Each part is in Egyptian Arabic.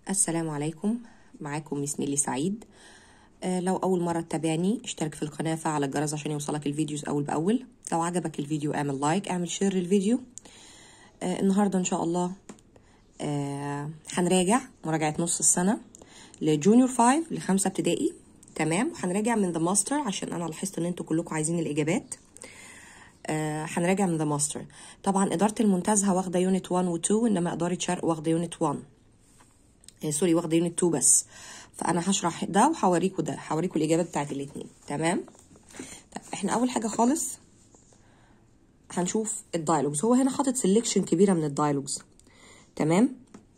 السلام عليكم معاكم ميس نيلي سعيد آه، لو أول مرة تتابعني اشترك في القناة فعل الجرس عشان يوصلك الفيديوز أول بأول لو عجبك الفيديو اعمل لايك اعمل شير للفيديو آه، النهاردة إن شاء الله آه، هنراجع مراجعة نص السنة لجونيور 5 لخمسة ابتدائي تمام وهنراجع من ذا ماستر عشان أنا لاحظت إن انتوا كلكم عايزين الإجابات آه، هنراجع من ذا ماستر طبعا إدارة المنتزه واخدة يونت 1 و 2 إنما إدارة شرق واخدة يونت 1 آه، سوري واخدة يونت 2 بس فأنا هشرح ده وهوريكوا ده هوريكوا الإجابات بتاعت الاتنين تمام طب احنا أول حاجة خالص هنشوف الدايلوجز هو هنا حاطط سيلكشن كبيرة من الدايلوجز تمام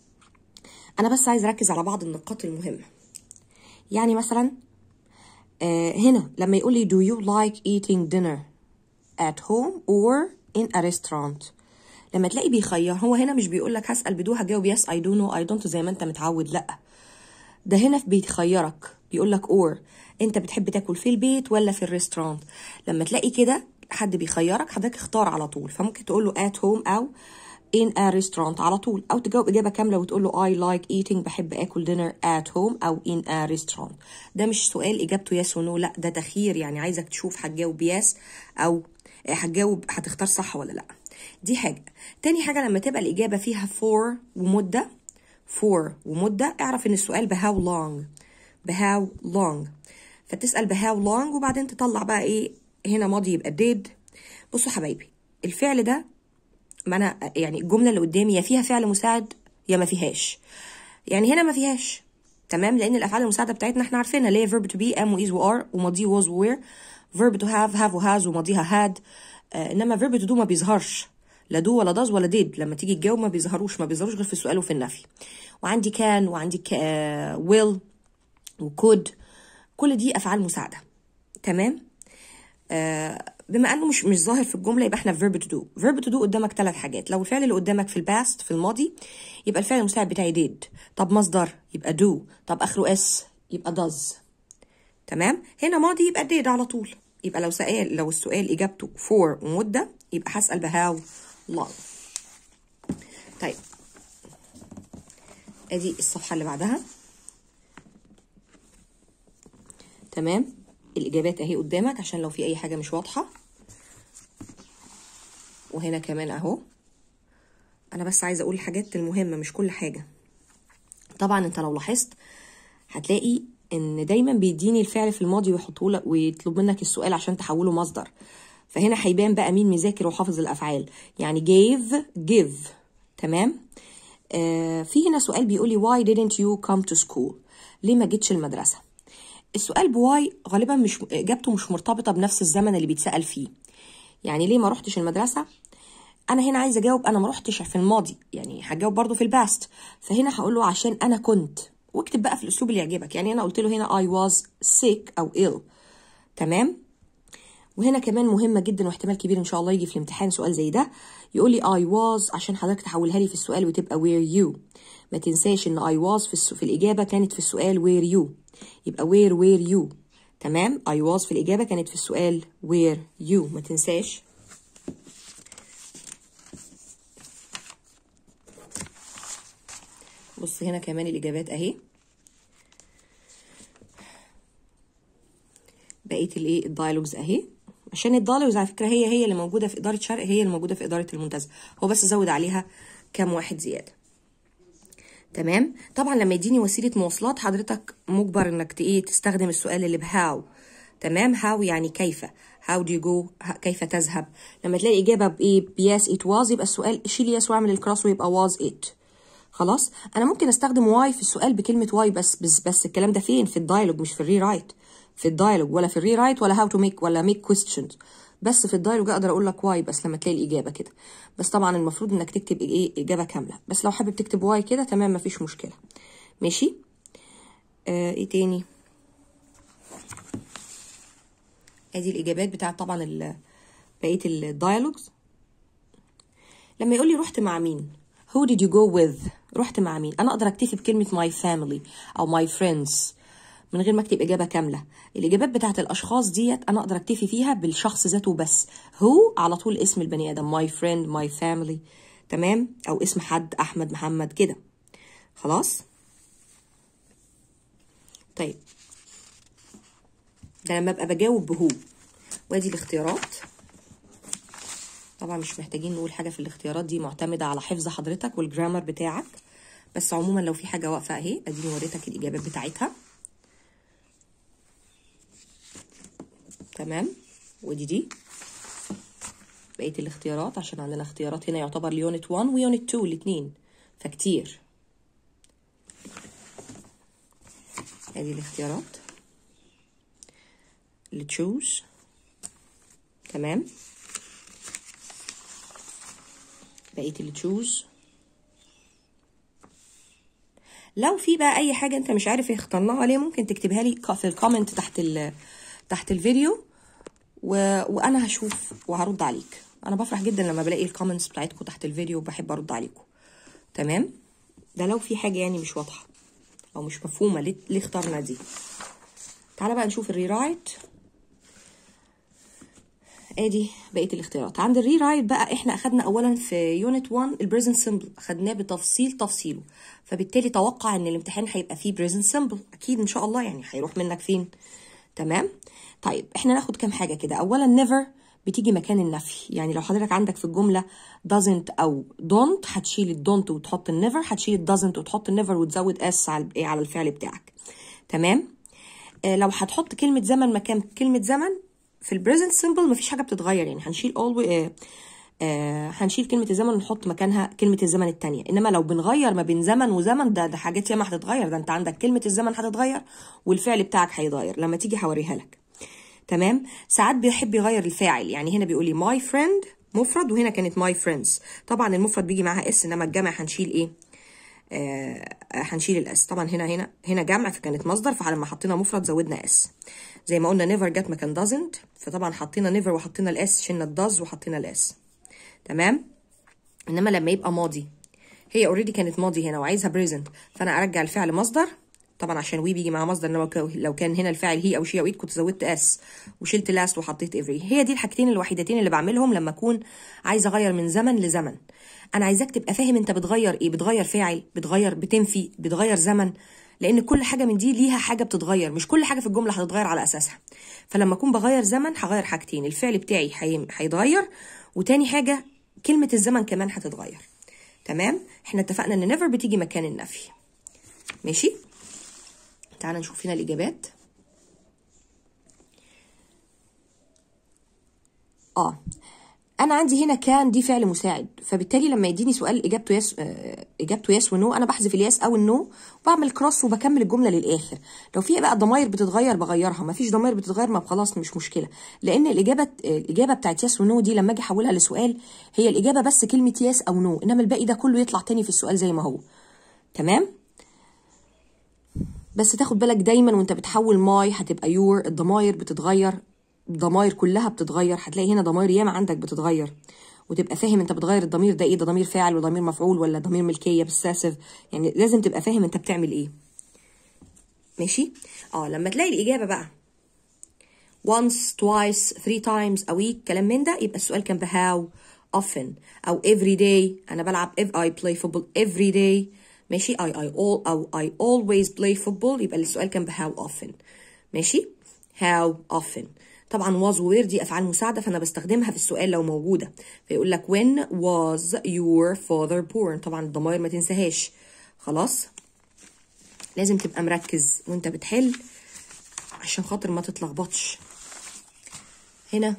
أنا بس عايز أركز على بعض النقاط المهمة يعني مثلا آه هنا لما يقول لي do you like eating dinner at home or in a restaurant لما تلاقي بيخير هو هنا مش بيقول لك هسأل بدو هجاوب yes I do no I don't زي ما انت متعود لا ده هنا بيخيرك بيقول لك or انت بتحب تاكل في البيت ولا في الريستورانت لما تلاقي كده حد بيخيرك حضرتك اختار على طول فممكن تقول له at home او in a restaurant على طول او تجاوب اجابه كامله وتقول له I like eating بحب اكل dinner at home او in a restaurant ده مش سؤال اجابته yes و no لا ده تخيير يعني عايزك تشوف هتجاوب yes او هتجاوب هتختار صح ولا لا دي حاجه تاني حاجه لما تبقى الاجابه فيها for ومده for ومده اعرف ان السؤال بهاو long بهاو long فتسال بهاو long وبعدين تطلع بقى ايه هنا ماضي يبقى did بصوا حبايبي الفعل ده ما انا يعني الجمله اللي قدامي يا فيها فعل مساعد يا ما فيهاش يعني هنا ما فيهاش تمام لان الافعال المساعده بتاعتنا احنا عارفينها اللي هي verb to be am و is و are وماضي was و were verb to have have و has وماضيها had آه انما verb to do ما بيظهرش لا do ولا does ولا did لما تيجي تجاوب ما بيظهروش ما بيظهروش غير في السؤال وفي النفي وعندي كان وعندي ك... will وcould كل دي افعال مساعده تمام آه بما انه مش مش ظاهر في الجمله يبقى احنا في verb to do verb to do قدامك ثلاث حاجات لو الفعل اللي قدامك في الباست في الماضي يبقى الفعل المساعد بتاعي did طب مصدر يبقى do طب اخره اس يبقى does تمام هنا ماضي يبقى did على طول يبقى لو سؤال لو السؤال اجابته for ومده يبقى هسال بهاو long طيب ادي الصفحه اللي بعدها تمام الاجابات اهي قدامك عشان لو في اي حاجه مش واضحه وهنا كمان اهو انا بس عايزه اقول الحاجات المهمه مش كل حاجه طبعا انت لو لاحظت هتلاقي ان دايما بيديني الفعل في الماضي ويحطه لك ويطلب منك السؤال عشان تحوله مصدر فهنا هيبان بقى مين مذاكر وحافظ الافعال يعني gave give تمام آه في هنا سؤال بيقول لي why didn't you come to school ليه ما جيتش المدرسه السؤال بواي غالبا مش اجابته مش مرتبطه بنفس الزمن اللي بيتسال فيه يعني ليه ما رحتش المدرسه انا هنا عايزه اجاوب انا ما رحتش في الماضي يعني هجاوب برضو في الباست فهنا هقول له عشان انا كنت واكتب بقى في الاسلوب اللي يعجبك يعني انا قلت له هنا I was sick او ill تمام وهنا كمان مهمة جدا واحتمال كبير ان شاء الله يجي في الامتحان سؤال زي ده يقول لي I was عشان حضرتك تحولها لي في السؤال وتبقى where you ما تنساش ان I was في, السو... في الإجابة كانت في السؤال where you يبقى where where you تمام I was في الإجابة كانت في السؤال where you ما تنساش بص هنا كمان الإجابات أهي بقية الإيه الدايلوجز أهي عشان الدايلوجز على فكرة هي هي اللي موجودة في إدارة شرق هي اللي موجودة في إدارة المنتزه هو بس زود عليها كام واحد زيادة تمام طبعا لما يديني وسيله مواصلات حضرتك مجبر انك ايه تستخدم السؤال اللي بهاو تمام هاو يعني كيف هاو دو يو جو كيف تذهب لما تلاقي اجابه بايه بيس ات واز يبقى السؤال شيل يس واعمل الكراس ويبقى واز ات خلاص انا ممكن استخدم واي في السؤال بكلمه واي بس بس بس الكلام ده فين في الدايلوج مش في الري رايت في الدايلوج ولا في الري رايت ولا هاو تو ميك ولا ميك كويستشنز بس في الدايلوج اقدر اقول لك واي بس لما تلاقي الاجابه كده بس طبعا المفروض انك تكتب ايه اجابه كامله بس لو حابب تكتب واي كده تمام مفيش مشكله ماشي آه ايه تاني ادي الاجابات بتاعت طبعا ال بقيه الدايلوجز لما يقول لي رحت مع مين who did you go with رحت مع مين انا اقدر اكتفي بكلمه my family او my friends من غير ما اكتب اجابه كامله الاجابات بتاعت الاشخاص ديت انا اقدر اكتفي فيها بالشخص ذاته بس هو على طول اسم البني ادم my friend my family تمام او اسم حد احمد محمد كده خلاص طيب ده لما ابقى بجاوب بهو وادي الاختيارات طبعا مش محتاجين نقول حاجه في الاختيارات دي معتمده على حفظ حضرتك والجرامر بتاعك بس عموما لو في حاجه واقفه اهي اديني وريتك الاجابات بتاعتها تمام ودي دي بقيه الاختيارات عشان عندنا اختيارات هنا يعتبر ليونت 1 ويونت 2 الاثنين فكتير ادي الاختيارات اللي تشوز تمام بقيه اللي تشوز لو في بقى اي حاجه انت مش عارف اخترناها ليه ممكن تكتبها لي في الكومنت تحت ال تحت الفيديو و... وانا هشوف وهرد عليك انا بفرح جدا لما بلاقي الكومنتس بتاعتكم تحت الفيديو وبحب ارد عليكم تمام ده لو في حاجه يعني مش واضحه او مش مفهومه ليه, ليه اخترنا دي تعالى بقى نشوف الري رايت ادي بقيه الاختيارات عند الري رايت بقى احنا اخدنا اولا في يونت 1 البريزنت سمبل اخدناه بتفصيل تفصيله فبالتالي توقع ان الامتحان هيبقى فيه بريزنت سمبل اكيد ان شاء الله يعني هيروح منك فين تمام طيب احنا ناخد كام حاجه كده اولا never بتيجي مكان النفي يعني لو حضرتك عندك في الجمله doesn't او don't هتشيل ال don't وتحط ال never هتشيل ال doesn't وتحط ال never وتزود s على ايه على الفعل بتاعك تمام آه لو هتحط كلمه زمن مكان كلمه زمن في البريزنت سيمبل مفيش حاجه بتتغير يعني هنشيل all آه آه هنشيل كلمة الزمن ونحط مكانها كلمة الزمن التانية إنما لو بنغير ما بين زمن وزمن ده ده حاجات ياما هتتغير ده أنت عندك كلمة الزمن هتتغير والفعل بتاعك هيتغير لما تيجي هوريها لك تمام ساعات بيحب يغير الفاعل يعني هنا بيقول لي ماي فريند مفرد وهنا كانت ماي فريندز طبعا المفرد بيجي معاها اس انما الجمع هنشيل ايه آه هنشيل الاس طبعا هنا هنا هنا جمع فكانت مصدر فلما حطينا مفرد زودنا اس زي ما قلنا نيفر جت مكان doesn't فطبعا حطينا نيفر وحطينا الاس شلنا الداز وحطينا الاس تمام انما لما يبقى ماضي هي اوريدي كانت ماضي هنا وعايزها بريزنت فانا ارجع الفعل مصدر طبعا عشان وي بيجي مع مصدر انما لو كان هنا الفاعل هي او شي او ايت كنت زودت اس وشلت لاست وحطيت افري هي دي الحاجتين الوحيدتين اللي بعملهم لما اكون عايزه اغير من زمن لزمن انا عايزاك تبقى فاهم انت بتغير ايه بتغير فاعل بتغير بتنفي بتغير زمن لان كل حاجه من دي ليها حاجه بتتغير مش كل حاجه في الجمله هتتغير على اساسها فلما اكون بغير زمن هغير حاجتين الفعل بتاعي هيتغير وتاني حاجه كلمه الزمن كمان هتتغير تمام احنا اتفقنا ان نيفر بتيجي مكان النفي ماشي تعال نشوف هنا الاجابات اه انا عندي هنا كان دي فعل مساعد فبالتالي لما يديني سؤال اجابته يس آه اجابته يس ونو انا بحذف اليس او النو وبعمل كروس وبكمل الجمله للاخر لو في بقى ضماير بتتغير بغيرها ما فيش ضماير بتتغير ما خلاص مش مشكله لان الاجابه الاجابه بتاعت يس ونو دي لما اجي احولها لسؤال هي الاجابه بس كلمه يس او نو انما الباقي ده كله يطلع تاني في السؤال زي ما هو تمام بس تاخد بالك دايما وانت بتحول ماي هتبقى يور الضماير بتتغير الضماير كلها بتتغير هتلاقي هنا ضماير ياما عندك بتتغير وتبقى فاهم انت بتغير الضمير ده ايه ده ضمير فاعل وضمير مفعول ولا ضمير ملكيه بالساسف يعني لازم تبقى فاهم انت بتعمل ايه ماشي اه لما تلاقي الاجابه بقى once twice three times a week كلام من ده يبقى السؤال كان بهاو often او every day انا بلعب if I play football every day ماشي I I all أو I always play football يبقى السؤال كان بهاو often ماشي how often طبعا was و were دي افعال مساعده فانا بستخدمها في السؤال لو موجوده فيقول لك when was your father born طبعا الضمائر ما تنساهاش خلاص لازم تبقى مركز وانت بتحل عشان خاطر ما تتلخبطش هنا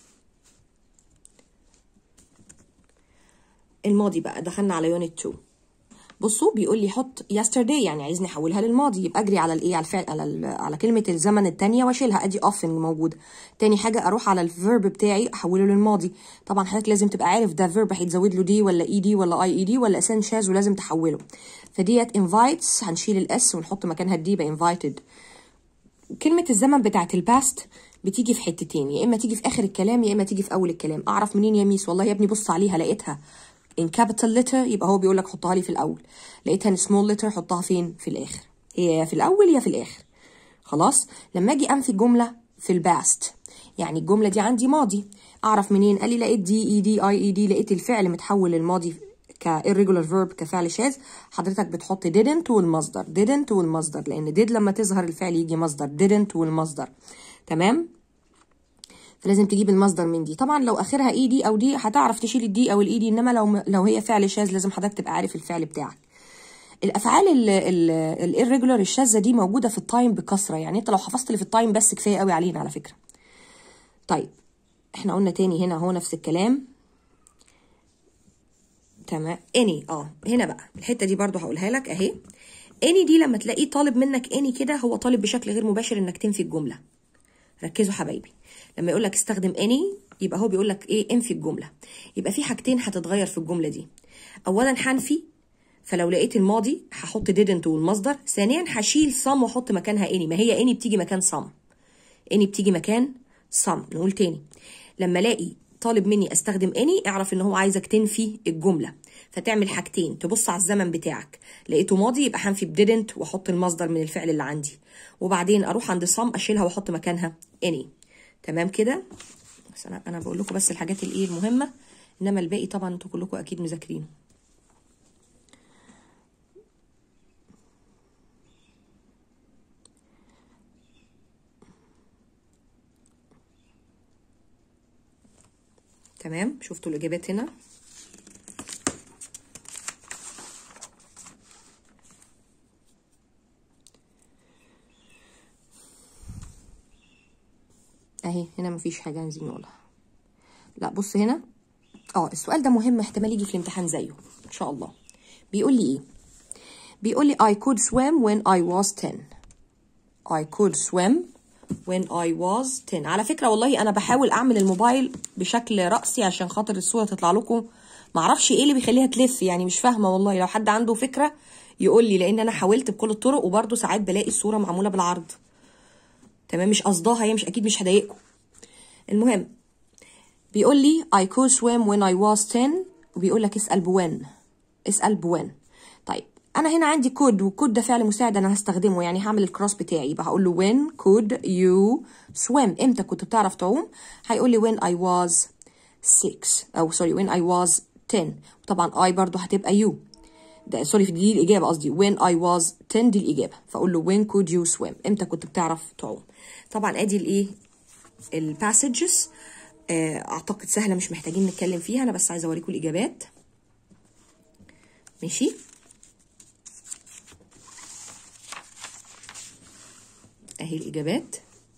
الماضي بقى دخلنا على يونت 2 بصوا بيقول لي حط yesterday يعني عايزني احولها للماضي يبقى اجري على الايه على الفعل على, على كلمه الزمن الثانيه واشيلها ادي often موجوده تاني حاجه اروح على الفيرب بتاعي احوله للماضي طبعا حضرتك لازم تبقى عارف ده فيرب هيتزود له دي ولا اي دي ولا اي اي دي ولا اسان شاذ ولازم تحوله فديت invites هنشيل الاس ونحط مكانها الدي يبقى invited كلمه الزمن بتاعت الباست بتيجي في حتتين يا اما تيجي في اخر الكلام يا اما تيجي في اول الكلام اعرف منين يا ميس والله يا ابني بص عليها لقيتها in capital letter يبقى هو بيقول لك حطها لي في الاول لقيتها in small letter حطها فين في الاخر هي يا في الاول يا في الاخر خلاص لما اجي انفي الجمله في الباست يعني الجمله دي عندي ماضي اعرف منين قال لي لقيت دي اي دي اي اي دي لقيت الفعل متحول للماضي ك irregular verb كفعل شاذ حضرتك بتحط didn't والمصدر didn't والمصدر لان did لما تظهر الفعل يجي مصدر didn't والمصدر تمام فلازم تجيب المصدر من دي طبعا لو اخرها اي دي او دي هتعرف تشيل الدي او الاي دي انما لو لو هي فعل شاذ لازم حضرتك تبقى عارف الفعل بتاعك الافعال الirregular الشاذه دي موجوده في التايم بكثره يعني انت لو حفظت اللي في التايم بس كفايه قوي علينا على فكره طيب احنا قلنا تاني هنا هو نفس الكلام تمام اني اه هنا بقى الحته دي برضو هقولها لك اهي اني دي لما تلاقيه طالب منك اني كده هو طالب بشكل غير مباشر انك تنفي الجمله ركزوا حبايبي لما يقول لك استخدم اني يبقى هو بيقول لك ايه انفي الجمله يبقى في حاجتين هتتغير في الجمله دي اولا هنفي فلو لقيت الماضي هحط didn't والمصدر ثانيا هشيل some واحط مكانها اني ما هي اني بتيجي مكان some اني بتيجي مكان some نقول تاني لما الاقي طالب مني استخدم اني اعرف ان هو عايزك تنفي الجمله فتعمل حاجتين تبص على الزمن بتاعك لقيته ماضي يبقى هنفي بديدنت واحط المصدر من الفعل اللي عندي وبعدين اروح عند some اشيلها واحط مكانها اني تمام كده بس انا انا بقول لكم بس الحاجات الايه المهمه انما الباقي طبعا انتوا كلكم اكيد مذاكرينه تمام شفتوا الاجابات هنا اهي هنا مفيش حاجه عايزين نقولها لا بص هنا اه السؤال ده مهم احتمال يجي في الامتحان زيه ان شاء الله بيقول لي ايه بيقول لي I could swim when I was 10 I could swim when I was 10 على فكرة والله أنا بحاول أعمل الموبايل بشكل رأسي عشان خاطر الصورة تطلع لكم معرفش إيه اللي بيخليها تلف يعني مش فاهمة والله لو حد عنده فكرة يقول لي لأن أنا حاولت بكل الطرق وبرضه ساعات بلاقي الصورة معمولة بالعرض تمام مش قصدها هي مش أكيد مش هضايقكم المهم بيقول لي I could swim when I was 10 وبيقول لك اسأل بوين اسأل بوين طيب انا هنا عندي كود وكود ده فعل مساعد انا هستخدمه يعني هعمل الكروس بتاعي يبقى هقول له when could you swim امتى كنت بتعرف تعوم هيقول لي when I was 6 او سوري when I was 10 طبعا I برضو هتبقى you ده سوري دي الاجابه قصدي when I was 10 دي الاجابه فاقول له when could you swim امتى كنت بتعرف تعوم طبعا ادي الايه الباسجز اعتقد سهله مش محتاجين نتكلم فيها انا بس عايزه اوريكم الاجابات ماشي اهي الاجابات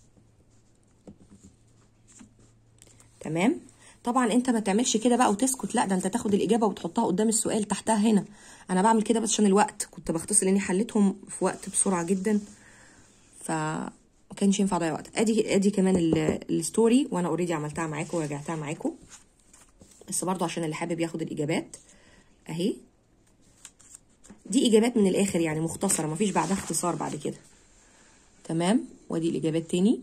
تمام طبعا انت ما تعملش كده بقى وتسكت لا ده انت تاخد الاجابه وتحطها قدام السؤال تحتها هنا انا بعمل كده بس عشان الوقت كنت بختصر لاني حليتهم في وقت بسرعه جدا ف ما كانش ينفع اضيع وقت ادي ادي كمان الستوري وانا اوريدي عملتها معاكم ورجعتها معاكم بس برضو عشان اللي حابب ياخد الاجابات اهي دي اجابات من الاخر يعني مختصره مفيش بعدها اختصار بعد كده تمام وادي الاجابات تاني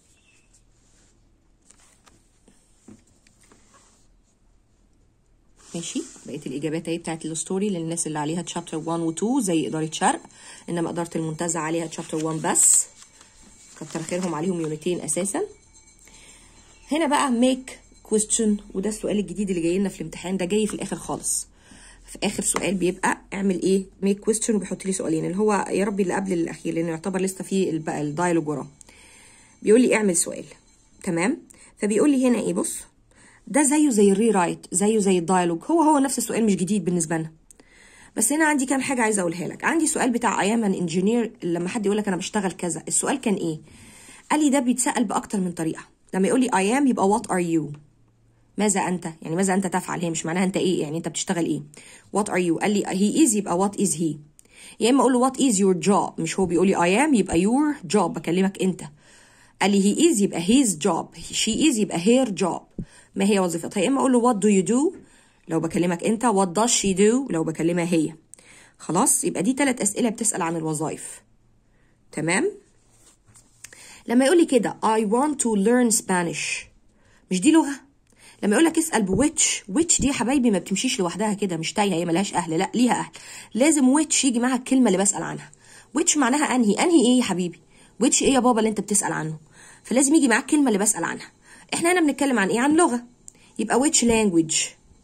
ماشي بقيت الاجابات اهي بتاعت الستوري للناس اللي عليها تشابتر 1 و 2 زي اداره شرق انما اداره المنتزه عليها تشابتر 1 بس كتر خيرهم عليهم يومتين اساسا هنا بقى ميك كويستشن وده السؤال الجديد اللي جاي لنا في الامتحان ده جاي في الاخر خالص في اخر سؤال بيبقى اعمل ايه ميك كويستشن وبيحط لي سؤالين اللي هو يا ربي اللي قبل الاخير لانه يعتبر لسه في الدايلوج وراه بيقول لي اعمل سؤال تمام فبيقول لي هنا ايه بص ده زيه زي الري رايت زيه زي الدايلوج هو هو نفس السؤال مش جديد بالنسبه لنا بس هنا عندي كام حاجه عايزه اقولها لك عندي سؤال بتاع ايام ان انجينير لما حد يقول لك انا بشتغل كذا السؤال كان ايه قال لي ده بيتسال باكتر من طريقه لما يقول لي I am يبقى what are you ماذا انت يعني ماذا انت تفعل هي مش معناها انت ايه يعني انت بتشتغل ايه what are you قال لي he is يبقى what is he يا اما اقول له what is your job مش هو بيقول لي I am يبقى your job بكلمك انت قال لي he is يبقى his job she is يبقى her job ما هي وظيفتها يا اما اقول له what do you do لو بكلمك انت what does she do لو بكلمها هي خلاص يبقى دي ثلاث اسئله بتسال عن الوظائف تمام لما يقول لي كده I want to learn Spanish مش دي لغه لما يقول لك اسال بويتش ويتش دي يا حبايبي ما بتمشيش لوحدها كده مش تايهه هي ملهاش اهل لا ليها اهل لازم ويتش يجي معاها الكلمه اللي بسال عنها ويتش معناها انهي انهي ايه يا حبيبي ويتش ايه يا بابا اللي انت بتسال عنه فلازم يجي معاك الكلمه اللي بسال عنها احنا هنا بنتكلم عن ايه عن لغه يبقى which language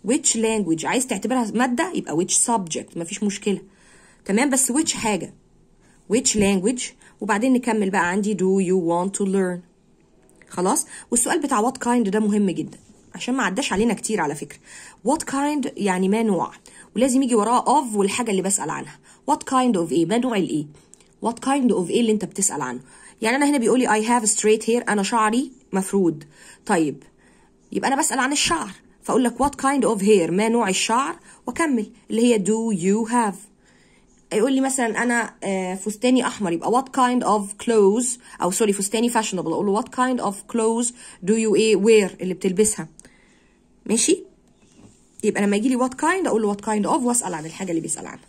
which language عايز تعتبرها مادة يبقى which subject مفيش مشكلة تمام بس which حاجة which language وبعدين نكمل بقى عندي do you want to learn خلاص والسؤال بتاع what kind ده مهم جدا عشان ما عداش علينا كتير على فكرة what kind يعني ما نوع ولازم يجي وراه of والحاجة اللي بسأل عنها what kind of ايه ما نوع الايه what kind of ايه اللي انت بتسأل عنه يعني انا هنا بيقول لي I have straight hair انا شعري مفرود طيب يبقى انا بسأل عن الشعر فاقول لك what kind of hair ما نوع الشعر واكمل اللي هي do you have يقول لي مثلا انا آه، فستاني احمر يبقى what kind of clothes او سوري فستاني fashionable اقول له what kind of clothes do you ايه wear اللي بتلبسها ماشي يبقى لما يجي لي what kind اقول له what kind of واسال عن الحاجه اللي بيسال عنها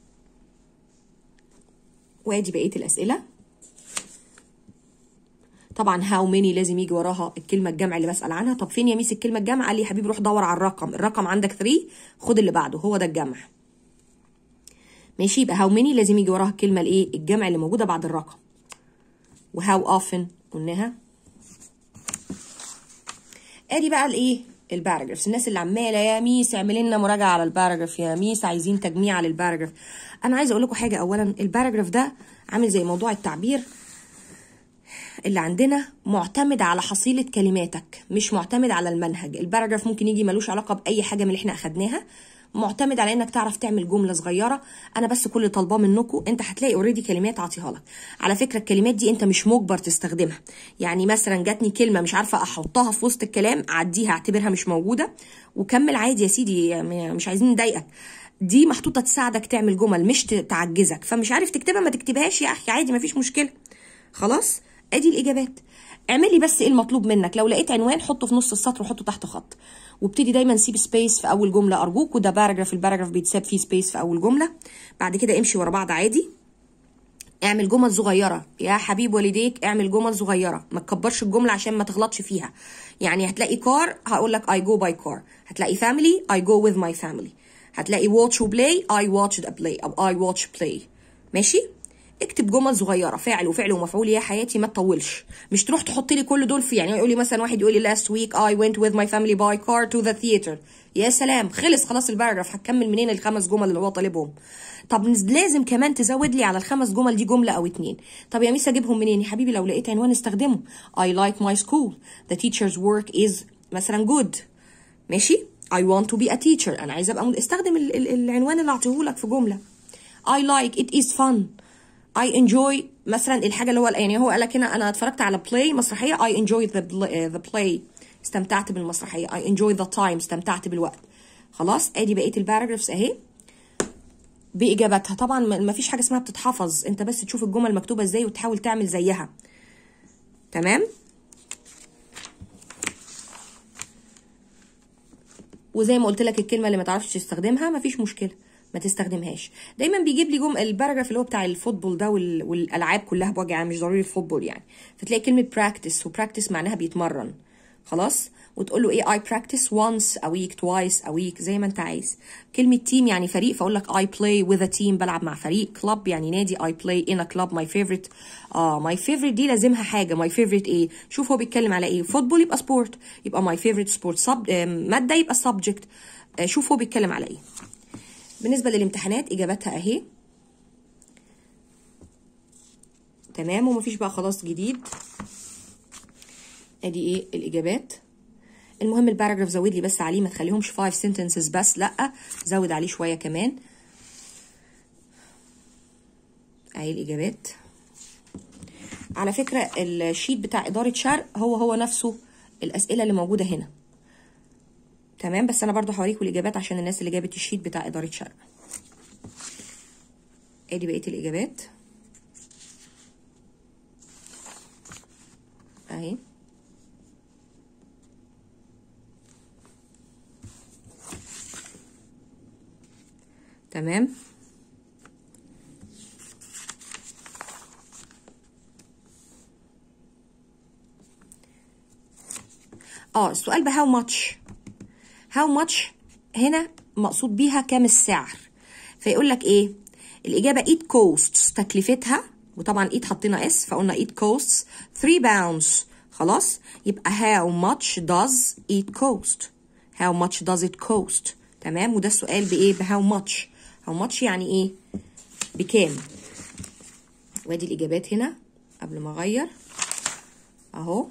وادي بقيه الاسئله طبعا how many لازم يجي وراها الكلمه الجمع اللي بسال عنها طب فين يا ميس الكلمه الجمع قال لي يا حبيبي روح دور على الرقم الرقم عندك 3 خد اللي بعده هو ده الجمع ماشي يبقى how many لازم يجي وراها الكلمه الايه الجمع اللي موجوده بعد الرقم وهاو often قلناها ادي بقى الايه الباراجرافز الناس اللي عماله يا ميس اعملي لنا مراجعه على الباراجراف يا ميس عايزين تجميع للباراجراف انا عايزه اقول لكم حاجه اولا الباراجراف ده عامل زي موضوع التعبير اللي عندنا معتمد على حصيلة كلماتك مش معتمد على المنهج الباراجراف ممكن يجي ملوش علاقة بأي حاجة من اللي احنا أخدناها معتمد على انك تعرف تعمل جمله صغيره انا بس كل اللي طالباه منكم انت هتلاقي اوريدي كلمات اعطيها لك على فكره الكلمات دي انت مش مجبر تستخدمها يعني مثلا جاتني كلمه مش عارفه احطها في وسط الكلام اعديها اعتبرها مش موجوده وكمل عادي يا سيدي يعني مش عايزين نضايقك دي محطوطه تساعدك تعمل جمل مش تعجزك فمش عارف تكتبها ما تكتبهاش يا اخي عادي مفيش مشكله خلاص ادي الاجابات اعملي بس ايه المطلوب منك لو لقيت عنوان حطه في نص السطر وحطه تحت خط وابتدي دايما سيب سبيس في اول جمله ارجوك وده باراجراف الباراجراف بيتساب فيه سبيس في اول جمله بعد كده امشي ورا بعض عادي اعمل جمل صغيره يا حبيب والديك اعمل جمل صغيره ما تكبرش الجمله عشان ما تغلطش فيها يعني هتلاقي كار هقول لك I go by car هتلاقي family I go with my family هتلاقي watch وبلاي I watched a play او I watch play ماشي اكتب جمل صغيره فاعل وفعل ومفعول يا حياتي ما تطولش مش تروح تحط لي كل دول في يعني يقول لي مثلا واحد يقول لي last week I went with my family by car to the theater يا سلام خلص خلاص الباراجراف هتكمل منين الخمس جمل اللي هو طالبهم طب لازم كمان تزود لي على الخمس جمل دي جمله او اتنين طب يا ميس اجيبهم منين يا حبيبي لو لقيت عنوان استخدمه I like my school the teacher's work is مثلا good ماشي I want to be a teacher انا عايزه ابقى مد... استخدم ال ال العنوان اللي اعطيهولك في جمله I like it is fun I enjoy مثلا الحاجه اللي هو يعني هو قال لك هنا انا اتفرجت على بلاي مسرحيه I enjoyed the the play استمتعت بالمسرحيه I enjoyed the time استمتعت بالوقت خلاص ادي بقيه الباراجرافز اهي باجاباتها طبعا ما فيش حاجه اسمها بتتحفظ انت بس تشوف الجمل مكتوبه ازاي وتحاول تعمل زيها تمام وزي ما قلت لك الكلمه اللي ما تعرفش تستخدمها ما فيش مشكله ما تستخدمهاش دايما بيجيب لي جم الباراجراف اللي هو بتاع الفوتبول ده وال... والالعاب كلها بوجه عام مش ضروري الفوتبول يعني فتلاقي كلمه براكتس وبراكتس معناها بيتمرن خلاص وتقول له ايه I practice once a week twice a week زي ما انت عايز كلمة تيم يعني فريق فاقول لك I play with a team بلعب مع فريق كلاب يعني نادي I play in a club my favorite اه my favorite دي لازمها حاجة my favorite ايه شوف هو بيتكلم على ايه فوتبول يبقى سبورت يبقى my favorite sport sub مادة يبقى subject آه شوف هو بيتكلم على ايه بالنسبة للامتحانات اجاباتها اهي تمام ومفيش بقى خلاص جديد ادي ايه الاجابات المهم الباراجراف زود لي بس عليه ما تخليهمش 5 sentences بس لا زود عليه شويه كمان اهي الاجابات على فكره الشيت بتاع اداره شرق هو هو نفسه الاسئله اللي موجوده هنا تمام بس انا برضو هوريكم الاجابات عشان الناس اللي جابت الشيت بتاع اداره شرق ادي بقيه الاجابات اهي تمام اه السؤال بهاو ماتش هاو ماتش هنا مقصود بيها كام السعر فيقول لك ايه الاجابه ايت كوستس تكلفتها وطبعا ايت حطينا اس فقلنا ايت كوستس 3 باوندز خلاص يبقى how much does it cost how much does it cost تمام وده السؤال بايه ب how much how much يعني ايه بكام وادي الاجابات هنا قبل ما اغير اهو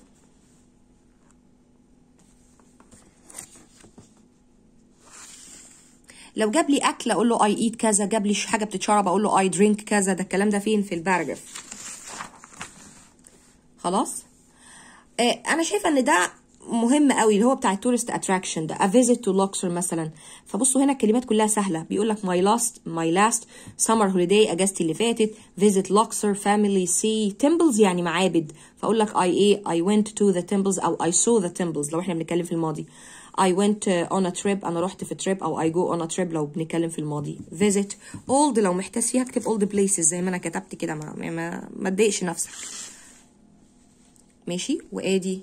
لو جاب لي اكل اقول له اي ايت كذا جاب لي حاجه بتتشرب اقول له اي درينك كذا ده الكلام ده فين في الباراجراف خلاص آه انا شايفه ان ده مهم قوي اللي هو بتاع التورست اتراكشن ده a visit to Luxor مثلا فبصوا هنا الكلمات كلها سهله بيقول لك my last my last summer holiday اجازتي اللي فاتت visit Luxor family see temples يعني معابد فاقول لك I ايه I went to the temples او I saw the temples لو احنا بنتكلم في الماضي I went on a trip انا رحت في trip او I go on a trip لو بنتكلم في الماضي visit old لو محتاج فيها اكتب old places زي ما انا كتبت كده ما ما ما تضايقش نفسك ماشي وادي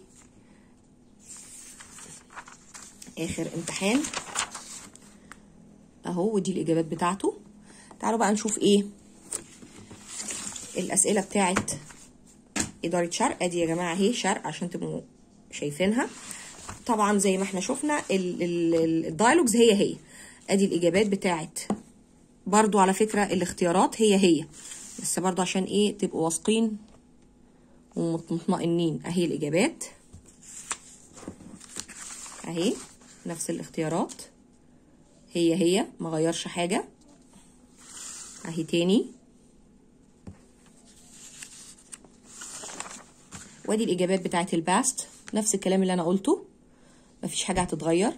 اخر امتحان اهو ودي الاجابات بتاعته تعالوا بقى نشوف ايه الاسئله بتاعت اداره شرق ادي يا جماعه اهي شرق عشان تبقوا شايفينها طبعا زي ما احنا شفنا الدايلوجز هي هي ادي الاجابات بتاعت برضو على فكره الاختيارات هي هي بس برضو عشان ايه تبقوا واثقين ومطمئنين اهي الاجابات اهي نفس الاختيارات هي هي ما غيرش حاجه اهي تاني وادي الاجابات بتاعت الباست نفس الكلام اللي انا قلته مفيش حاجه هتتغير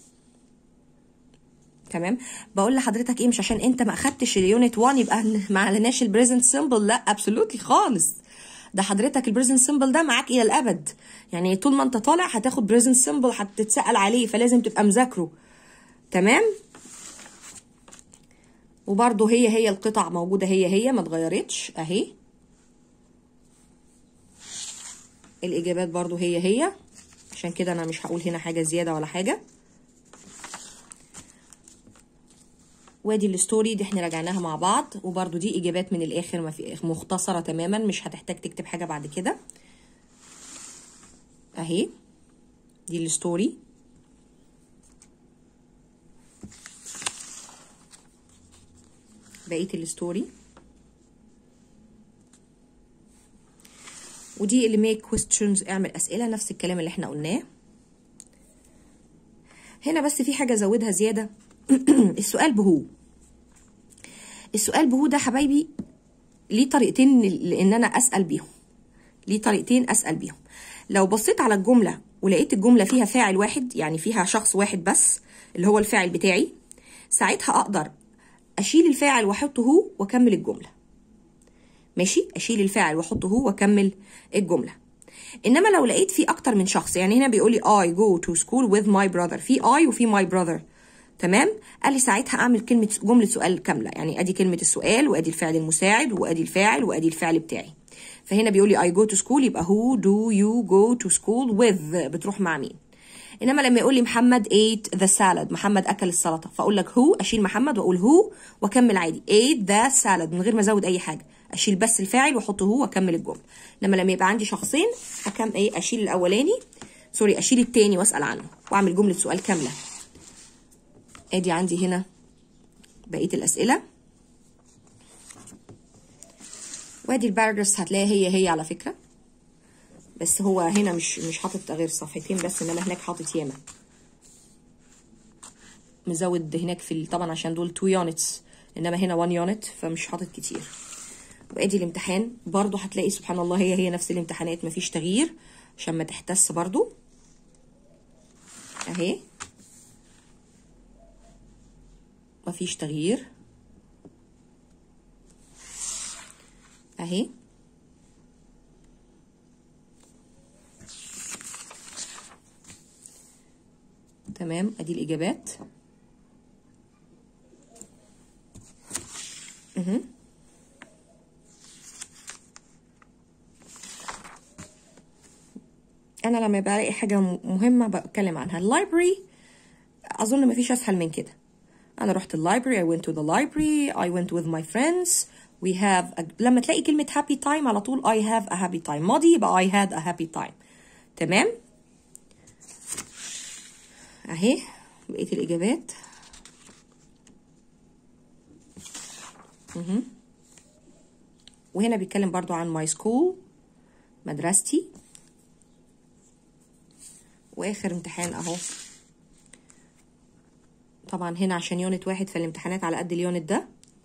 تمام بقول لحضرتك ايه مش عشان انت ما اخدتش اليونت 1 يبقى ما عليناش البريزنت سيمبل لا ابسولوتلي خالص ده حضرتك البريزنت سيمبل ده معاك الى الابد يعني طول ما انت طالع هتاخد بريزنت سيمبل هتتسال عليه فلازم تبقى مذاكره تمام وبرده هي هي القطع موجوده هي هي ما اتغيرتش اهي الاجابات برضو هي هي عشان كده انا مش هقول هنا حاجه زياده ولا حاجه وادي الستوري دي احنا راجعناها مع بعض وبرده دي اجابات من الاخر ما في مختصره تماما مش هتحتاج تكتب حاجه بعد كده اهي دي الستوري بقيه الستوري ودي اللي ميك كويستشنز اعمل اسئله نفس الكلام اللي احنا قلناه هنا بس في حاجه زودها زياده السؤال بهو السؤال بهو ده حبايبي ليه طريقتين لان انا اسال بيهم ليه طريقتين اسال بيهم لو بصيت على الجمله ولقيت الجمله فيها فاعل واحد يعني فيها شخص واحد بس اللي هو الفاعل بتاعي ساعتها اقدر اشيل الفاعل واحطه هو واكمل الجمله ماشي اشيل الفاعل واحطه هو واكمل الجمله انما لو لقيت في اكتر من شخص يعني هنا بيقول لي I go to school with my brother في I وفي my brother تمام قال لي ساعتها اعمل كلمه جمله سؤال كامله يعني ادي كلمه السؤال وادي الفعل المساعد وادي الفاعل وادي الفعل بتاعي فهنا بيقول لي I go to school يبقى who do you go to school with بتروح مع مين انما لما يقول لي محمد ate the salad محمد اكل السلطه فاقول لك هو اشيل محمد واقول هو واكمل عادي ate the salad من غير ما ازود اي حاجه اشيل بس الفاعل واحطه هو واكمل الجمله انما لما يبقى عندي شخصين اكم ايه اشيل الاولاني سوري اشيل التاني واسال عنه واعمل جمله سؤال كامله ادي عندي هنا بقيه الاسئله وادي الباراجرافز هتلاقيها هي هي على فكره بس هو هنا مش مش حاطط غير صفحتين بس انما هناك حاطط ياما مزود هناك في طبعا عشان دول 2 يونتس انما هنا 1 يونت فمش حاطط كتير وادي الامتحان برضو هتلاقي سبحان الله هي هي نفس الامتحانات مفيش تغيير عشان ما تحتس برضو اهي مفيش تغيير اهي تمام ادي الاجابات اها انا لما بلاقي حاجه مهمه بتكلم عنها اللايبرري اظن مفيش اسهل من كده انا رحت اللايبرري I went to the library I went with my friends we have a... لما تلاقي كلمه happy time على طول I have a happy time ماضي يبقى I had a happy time تمام اهي بقيه الاجابات مهم. وهنا بيتكلم برضو عن ماي سكول مدرستي واخر امتحان اهو طبعا هنا عشان يونت واحد فالامتحانات على قد اليونت ده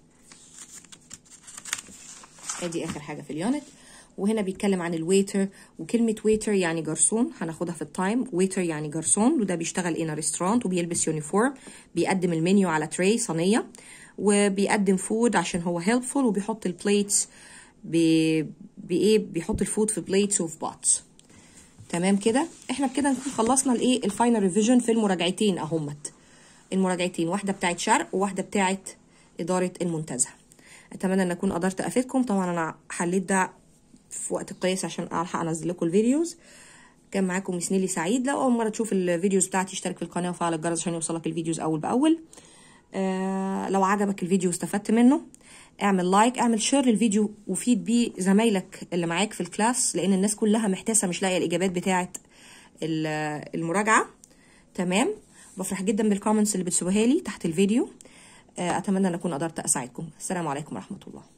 ادي اخر حاجه في اليونت وهنا بيتكلم عن الويتر وكلمة ويتر يعني جرسون هناخدها في التايم ويتر يعني جرسون وده بيشتغل ان ريستورانت وبيلبس يونيفورم بيقدم المنيو على تري صينية وبيقدم فود عشان هو هيلبفول وبيحط البليتس بايه بيحط الفود في بليتس وفي بوتس تمام كده احنا بكده نكون خلصنا الايه الفاينل ريفيجن في المراجعتين اهمت المراجعتين واحده بتاعت شرق وواحده بتاعت اداره المنتزه اتمنى ان اكون قدرت افيدكم طبعا انا حليت ده في وقت قياس عشان الحق انزل لكم الفيديوز كان معاكم مس نيلي سعيد لو اول مره تشوف الفيديوز بتاعتي اشترك في القناه وفعل الجرس عشان يوصلك الفيديوز اول باول آه لو عجبك الفيديو واستفدت منه اعمل لايك اعمل شير للفيديو وفيد بيه زمايلك اللي معاك في الكلاس لان الناس كلها محتاسه مش لاقيه الاجابات بتاعه المراجعه تمام بفرح جدا بالكومنتس اللي بتسيبوها لي تحت الفيديو اتمنى ان اكون قدرت اساعدكم السلام عليكم ورحمه الله